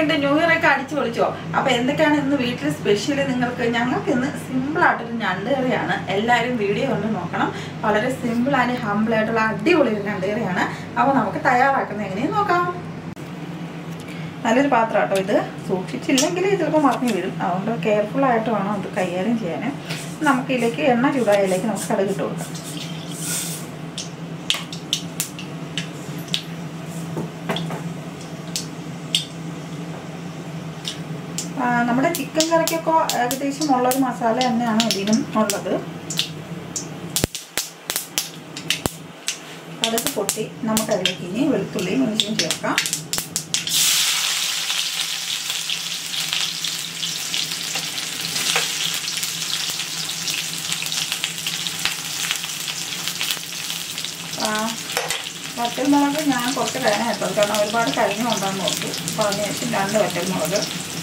കഴിഞ്ഞിട്ട് new year ഒക്കെ അടിച്ചു പൊളിച്ചോ അപ്പൊ എന്തൊക്കെയാണ് ഇന്ന് വീട്ടിൽ സ്പെഷ്യൽ നിങ്ങൾക്ക് ഞങ്ങൾക്ക് ഇന്ന് സിമ്പിൾ ആയിട്ടൊരു ഞണ്ട് കറിയാണ് എല്ലാവരും വീഡിയോ കൊണ്ട് നോക്കണം വളരെ സിമ്പിൾ ആൻഡ് ഹമ്പിൾ ആയിട്ടുള്ള അടിപൊളി ഒരു ഞണ്ട് കറിയാണ് അപ്പൊ നമുക്ക് തയ്യാറാക്കുന്നത് എങ്ങനെയും നോക്കാം നല്ലൊരു പാത്രം കേട്ടോ ഇത് സൂക്ഷിച്ചില്ലെങ്കിൽ ചിലപ്പോൾ മറിഞ്ഞു വീഴും അതുകൊണ്ട് കെയർഫുൾ ആയിട്ട് വേണം ഇത് കൈകാര്യം ചെയ്യാൻ നമുക്ക് ഇതിലേക്ക് എണ്ണ ചൂടായതിലേക്ക് നമുക്ക് കടുക് ഇട്ട് കൊടുക്കാം ആ, നമ്മുടെ ചിക്കൻ കറിക്കൊക്കെ ഏകദേശം ഉള്ളൊരു മസാല തന്നെയാണ് ഇതിനും ഉള്ളത് കടുക് പൊട്ടി നമുക്കതിലേക്ക് ഇനി വെളുത്തുള്ളിയും ഇഞ്ചിയും ചേർക്കാം വറ്റൽമുളക് ഞാൻ കുറച്ച് കഴിഞ്ഞ കേട്ടോ കാരണം ഒരുപാട് കഴിഞ്ഞു കൊണ്ടാന്ന് നോക്കി അപ്പോൾ അതിന് ശേഷം രണ്ട് വറ്റൽമുളക്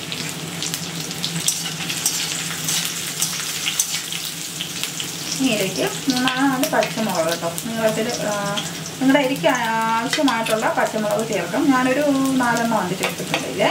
ഇതിലേക്ക് മൂന്നാല് പച്ചമുളക് കേട്ടോ നീളത്തിൽ നിങ്ങളുടെ എനിക്ക് ആവശ്യമായിട്ടുള്ള പച്ചമുളക് ചേർക്കാം ഞാനൊരു നാലെണ്ണം ഉണ്ട് ചേർത്തിട്ടുണ്ട് ഇല്ലേ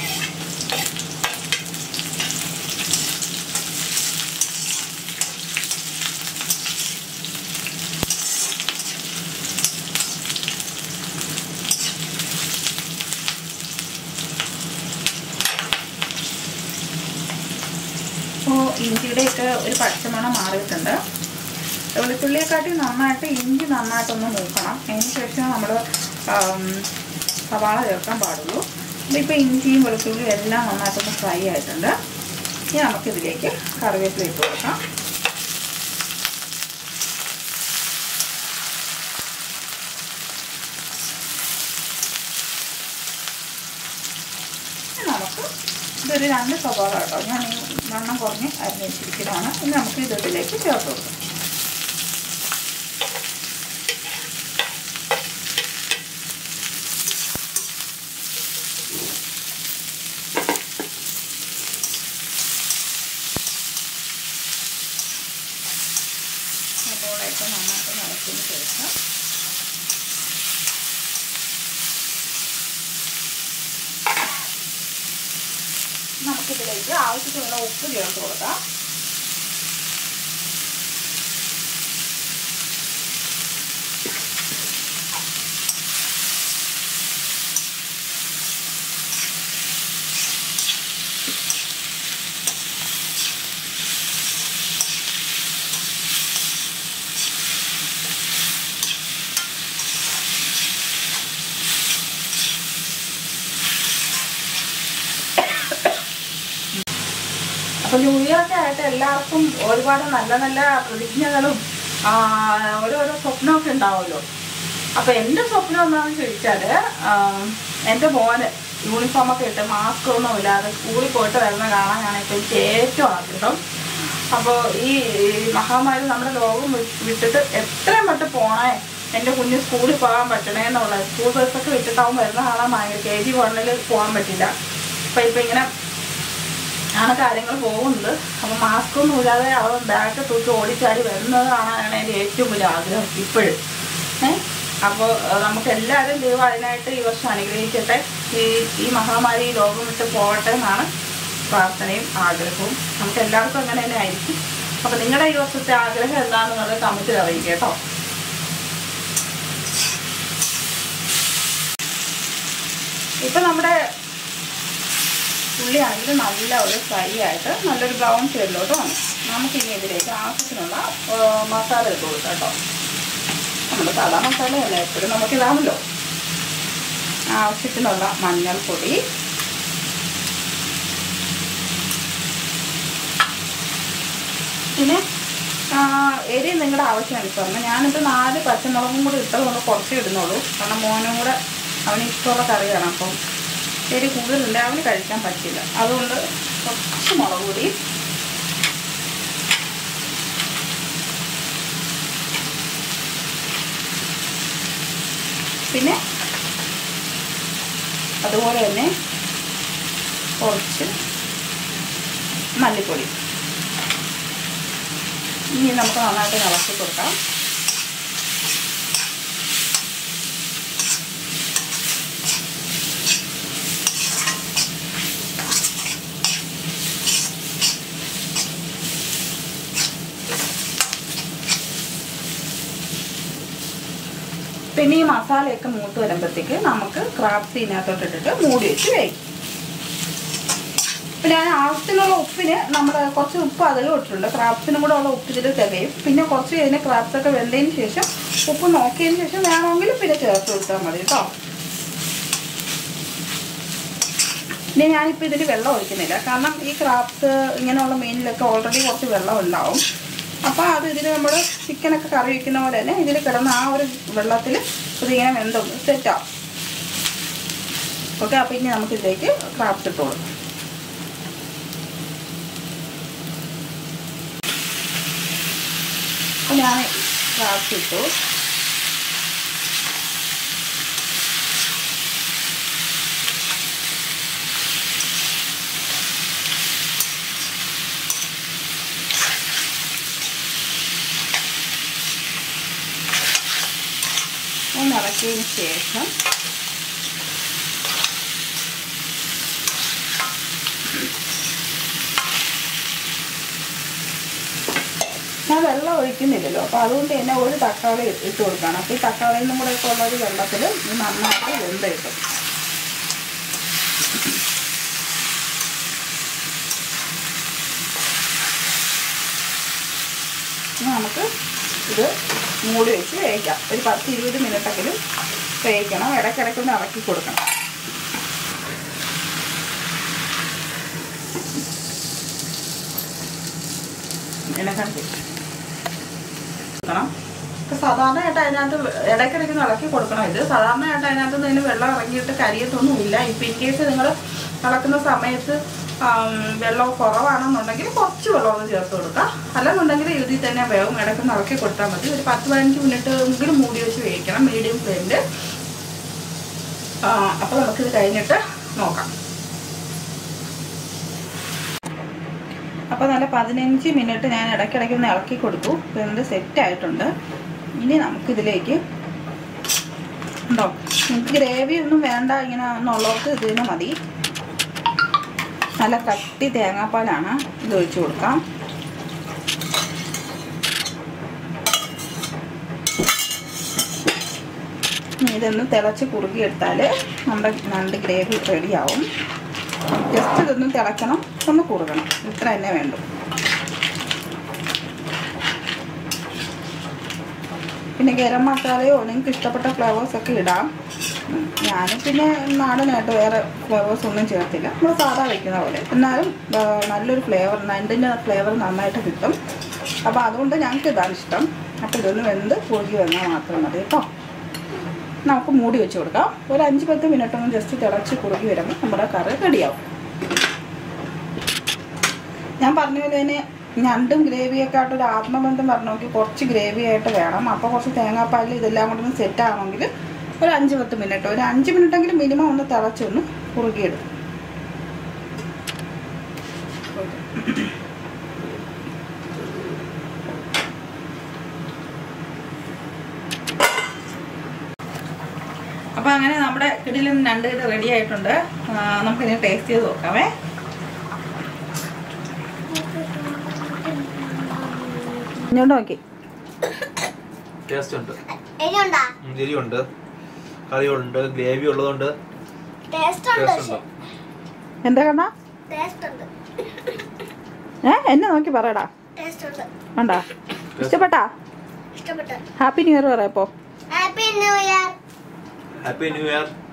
ഇപ്പോൾ ഇഞ്ചിയുടെയൊക്കെ ഒരു പച്ചമണം മാറിയിട്ടുണ്ട് വെളുത്തുള്ളിയെക്കാട്ടി നന്നായിട്ട് ഇഞ്ചി നന്നായിട്ടൊന്ന് മൂക്കണം അതിന് ശേഷം നമ്മൾ സവാള ചേർക്കാൻ പാടുള്ളൂ ഇതിപ്പോൾ ഇഞ്ചിയും വെളുത്തുള്ളിയും എല്ലാം നന്നായിട്ടൊന്ന് ഫ്രൈ ആയിട്ടുണ്ട് ഇനി നമുക്കിതിലേക്ക് കറിവേപ്പില ഇട്ട് കൊടുക്കാം ഇനി നമുക്ക് ഇതൊരു രണ്ട് സവാള കേട്ടോ ഞാൻ ഈ വണ്ണം കുറഞ്ഞ് അരിഞ്ഞ് വെച്ചിരിക്കുന്നതാണ് ഇനി നമുക്ക് ഇത് ഇതിലേക്ക് ചേർത്ത് കൊടുക്കാം സവാളയൊക്കെ നന്നായിട്ട് നിറച്ചതിന് ശേഷം നമുക്കിതിലേക്ക് ആവശ്യത്തിനുള്ള ഉപ്പ് ചേർത്ത് കൊടുക്കാം അപ്പൊ ന്യൂ ഇയർ ഒക്കെ ആയിട്ട് എല്ലാവർക്കും ഒരുപാട് നല്ല നല്ല പ്രതിജ്ഞകളും ആ, ഓരോരോ സ്വപ്നമൊക്കെ ഉണ്ടാവുമല്ലോ അപ്പൊ എന്റെ സ്വപ്നം എന്താണെന്ന് ചോദിച്ചാല് ആ, എന്റെ മോന് യൂണിഫോം ഒക്കെ ഇട്ട് മാസ്ക് ഒന്നും ഇല്ലാതെ സ്കൂളിൽ പോയിട്ട് വരുന്ന കാണാനാണ് ഇപ്പൊ എനിക്ക് ഏറ്റവും ആഗ്രഹം അപ്പോൾ ഈ മഹാമാരി നമ്മുടെ ലോകം വി- വിട്ടിട്ട് എത്രയും പെട്ട് പോണേ എൻ്റെ കുഞ്ഞ് സ്കൂളിൽ പോകാൻ പറ്റണേ എന്നുള്ളത് സ്കൂൾ ബസ്സൊക്കെ വിട്ടിട്ടാവും വരുന്ന കാണാൻ ഭയങ്കര കെ ജി വണ്ണിൽ പോകാൻ പറ്റില്ല അപ്പം ഇപ്പം ഇങ്ങനെ ആണ് കാര്യങ്ങൾ പോകുന്നത് അപ്പം മാസ്ക് ഒന്നും ഇല്ലാതെ അവൻ ബാഗ് തൂക്കി ഓടിച്ചാടി വരുന്നത് കാണാനാണ് എൻ്റെ ഏറ്റവും വലിയ ആഗ്രഹം ഇപ്പോഴും ഏ അപ്പോൾ നമുക്ക് എല്ലാവരും ദൈവം അതിനായിട്ട് ഈ വർഷം അനുഗ്രഹിക്കട്ടെ ഈ ഈ മഹാമാരി ഈ ലോകം വിട്ട് പോകട്ടെ എന്നാണ് പ്രാർത്ഥനയും ആഗ്രഹവും നമുക്ക് എല്ലാവർക്കും അങ്ങനെ തന്നെ ആയിരിക്കും അപ്പം നിങ്ങളുടെ ഈ വർഷത്തെ ആഗ്രഹം എന്താണെന്നുള്ളത് കമൻറ്റിൽ അറിയിക്കുക കേട്ടോ ഇപ്പം നമ്മുടെ ഉള്ളിയാണെങ്കിൽ നല്ല ഒരു ഫ്രൈ ആയിട്ട് നല്ലൊരു ബ്രൗൺ ഷെയ്ഡിലോട്ട് വന്നു നമുക്കിനി ഇതിലേക്ക് ആവശ്യത്തിനുള്ള ആ, മസാല ഇട്ട് കൊടുക്കാം കേട്ടോ നമ്മുടെ സാധാ മസാലയല്ല എപ്പോഴും നമുക്കിതാണല്ലോ ആവശ്യത്തിനുള്ള മഞ്ഞൾപ്പൊടി പിന്നെ ആ, എരി നിങ്ങളുടെ ആവശ്യമനുസരണം ഞാനിപ്പോൾ നാല് പച്ചമുളകും കൂടി ഇട്ടത് കൊണ്ട് കുറച്ചേ ഇടുന്നുള്ളൂ കാരണം മോനും കൂടെ അവന് ഇഷ്ടമുള്ള കറിയാണ് അപ്പം എരി കൂടുതലുണ്ട് അവന് കഴിക്കാൻ പറ്റില്ല അതുകൊണ്ട് കുറച്ച് മുളക് പൊടി പിന്നെ അതുപോലെ തന്നെ കുറച്ച് മല്ലിപ്പൊടി ഇനി നമുക്ക് നന്നായിട്ട് ഇളക്കി കൊടുക്കാം പിന്നെ ഈ മസാലയൊക്കെ മൂത്ത് വരുമ്പോഴത്തേക്ക് നമുക്ക് ക്രാബ്സ് ഇതിനകത്തോട്ട് ഇട്ടിട്ട് മൂടി വെച്ച് വേവിക്കും പിന്നെ ഞാൻ ആവശ്യത്തിനുള്ള ഉപ്പിന് നമ്മൾ കുറച്ച് ഉപ്പ് അതിലും ഇട്ടിട്ടുണ്ട് ക്രാബ്സിനും കൂടെ ഉള്ള ഉപ്പ് ഇതിൽ തികയും പിന്നെ കുറച്ച് ഇതിന് ക്രാബ്സ് ഒക്കെ വെന്തതിന് ശേഷം ഉപ്പ് നോക്കിയതിന് ശേഷം വേണമെങ്കിൽ പിന്നെ ചേർത്ത് കൊടുത്താൽ മതി കേട്ടോ ഇനി ഞാനിപ്പോൾ ഇതിൽ വെള്ളം ഒഴിക്കുന്നില്ല കാരണം ഈ ക്രാബ്സ് ഇങ്ങനെയുള്ള മീനിലൊക്കെ ഓൾറെഡി കുറച്ച് വെള്ളം ഉണ്ടാവും അപ്പോൾ അത് ഇതിൽ നമ്മൾ ചിക്കനൊക്കെ കറി വയ്ക്കുന്ന പോലെ തന്നെ ഇതിൽ കിടന്ന ആ ഒരു വെള്ളത്തിൽ ഇതിങ്ങനെ വെന്തൊന്ന് സെറ്റാവും ഓക്കെ അപ്പോൾ ഇനി നമുക്കിതിലേക്ക് ക്രാബ്സ് ഇട്ട് കൊടുക്കാം അപ്പോൾ ഞാൻ ക്രാബ്സ് ഇട്ടു ഒന്ന് ഇളക്കിയതിന് ശേഷം ഞാൻ വെള്ളം ഒഴിക്കുന്നില്ലല്ലോ അപ്പോൾ അതുകൊണ്ട് തന്നെ ഒരു തക്കാളി ഇട്ട് കൊടുക്കണം അപ്പോൾ ഈ തക്കാളിയിൽ നിന്നും കൂടെ ഒക്കെ ഉള്ള ഒരു വെള്ളത്തിൽ ഇത് നന്നായിട്ട് വെന്ത് കിട്ടും ഇനി നമുക്ക് ഇത് മൂടി വെച്ച് വേവിക്കാം ഒരു പത്ത് ഇരുപത് മിനിറ്റെങ്കിലും വേവിക്കണം ഇടയ്ക്കിടയ്ക്കൊന്ന് ഇളക്കി കൊടുക്കണം എന്നെക്കാണിച്ച് കൊടുക്കണം ഇപ്പൊ സാധാരണയായിട്ട് അതിനകത്ത് ഇടയ്ക്കിടയ്ക്ക് ഒന്ന് ഇളക്കി കൊടുക്കണം ഇത് സാധാരണയായിട്ട് അതിനകത്ത് നിന്ന് ഇതിന് വെള്ളം ഇറങ്ങിയിട്ട് കരിയത്തൊന്നും ഇല്ല ഇപ്പം ഇൻ കേസ് നിങ്ങൾ ഇളക്കുന്ന സമയത്ത് ആം, വെള്ളം കുറവാണെന്നുണ്ടെങ്കിൽ കുറച്ച് വെള്ളം ഒന്ന് ചേർത്ത് കൊടുക്കുക അല്ലെന്നുണ്ടെങ്കിൽ ഇതിൽ തന്നെ വേവും ഇടയ്ക്കൊന്ന് ഇളക്കി കൊടുത്താൽ മതി ഒരു പത്ത് പതിനഞ്ച് മിനിറ്റ് എങ്കിലും മൂടി വെച്ച് വേവിക്കണം മീഡിയം ഫ്ലെയിമിൽ അപ്പോൾ നമുക്കിത് കഴിഞ്ഞിട്ട് നോക്കാം അപ്പോൾ നല്ല പതിനഞ്ച് മിനിറ്റ് ഞാൻ ഇടയ്ക്കിടയ്ക്ക് ഒന്ന് ഇളക്കി കൊടുത്തു വെന്ത് സെറ്റ് ആയിട്ടുണ്ട് ഇനി നമുക്കിതിലേക്ക് ഉണ്ടോ നിങ്ങൾക്ക് ഗ്രേവി ഒന്നും വേണ്ട ഇങ്ങനെ എന്നുള്ളവർക്ക് ഇതിന് മതി നല്ല കട്ടി തേങ്ങാപ്പാലാണ് ഇത് ഒഴിച്ചു കൊടുക്കാം ഇനി ഇതൊന്ന് തിളച്ച് കുറുകിയെടുത്താൽ നമ്മുടെ നണ്ട് ഗ്രേവി റെഡിയാവും ജസ്റ്റ് ഇതൊന്ന് തിളക്കണം ഒന്ന് കുറുകണം ഇത്ര തന്നെ വേണ്ടു പിന്നെ ഗരം മസാലയോ നിങ്ങൾക്ക് ഇഷ്ടപ്പെട്ട ഫ്ലേവേഴ്സ് ഒക്കെ ഇടാം ഉം. ഞാൻ പിന്നെ നാടനായിട്ട് വേറെ ഫ്ലേവേഴ്സ് ഒന്നും ചേർത്തില്ല നമ്മൾ സാധാ വയ്ക്കുന്ന പോലെ എന്നാലും ആ, നല്ലൊരു ഫ്ലേവർ നണ്ടിൻ്റെ ഫ്ലേവർ നന്നായിട്ട് കിട്ടും അപ്പോൾ അതുകൊണ്ട് ഞങ്ങൾക്ക് ഇതാണ് ഇഷ്ടം അപ്പോൾ ഇതൊന്ന് വെന്ത് കുറുകി വന്നാൽ മാത്രം മതി കേട്ടോ നമുക്ക് മൂടി വെച്ച് കൊടുക്കാം ഒരു അഞ്ച് പത്ത് മിനിറ്റ് ഒന്ന് ജസ്റ്റ് തിളച്ച് കുറുകി വരുമ്പോൾ നമ്മുടെ കറി റെഡിയാവും ഞാൻ പറഞ്ഞ പോലെ തന്നെ ഞണ്ടും ഗ്രേവിയൊക്കെ ആയിട്ട് ഒരു ആത്മബന്ധം പറഞ്ഞെങ്കിൽ കുറച്ച് ഗ്രേവി ആയിട്ട് വേണം അപ്പോൾ കുറച്ച് തേങ്ങാപ്പാലിൽ ഇതെല്ലാം കൂടെ ഒന്ന് സെറ്റ് ആവണമെങ്കിൽ ഒരു അഞ്ച് പത്ത് മിനിറ്റ് ഒരു അഞ്ച് മിനിറ്റെങ്കിലും മിനിമം ഒന്ന് തിളച്ചൊന്ന് കുറുകിയിടും അപ്പോൾ അങ്ങനെ നമ്മുടെ കിടിലും രണ്ട് കിട് റെഡി ആയിട്ടുണ്ട് ആ, നമുക്കിനി ടേസ്റ്റ് ചെയ്ത് നോക്കാമേ ഇങ്ങോട്ട് നോക്കി ടേസ്റ്റ് ഉണ്ട് എരിയുണ്ടാ ഉം, എരിവുണ്ട് കറിയുണ്ട് ഗ്രേവി ഉള്ളതുകൊണ്ട് ടേസ്റ്റ് ഉണ്ട് ടേസ്റ്റ് ഉണ്ട് എന്താ കണ്ണാ ടേസ്റ്റ് ഉണ്ട് ഏ എന്നെ നോക്കി പറയടാ ടേസ്റ്റ് ഉണ്ട് ഉണ്ടാ ഇഷ്ടപ്പെട്ടാ ഇഷ്ടപ്പെട്ടു ഹാപ്പി ന്യൂ ഇയർ പറയാപ്പോ happy new year happy new year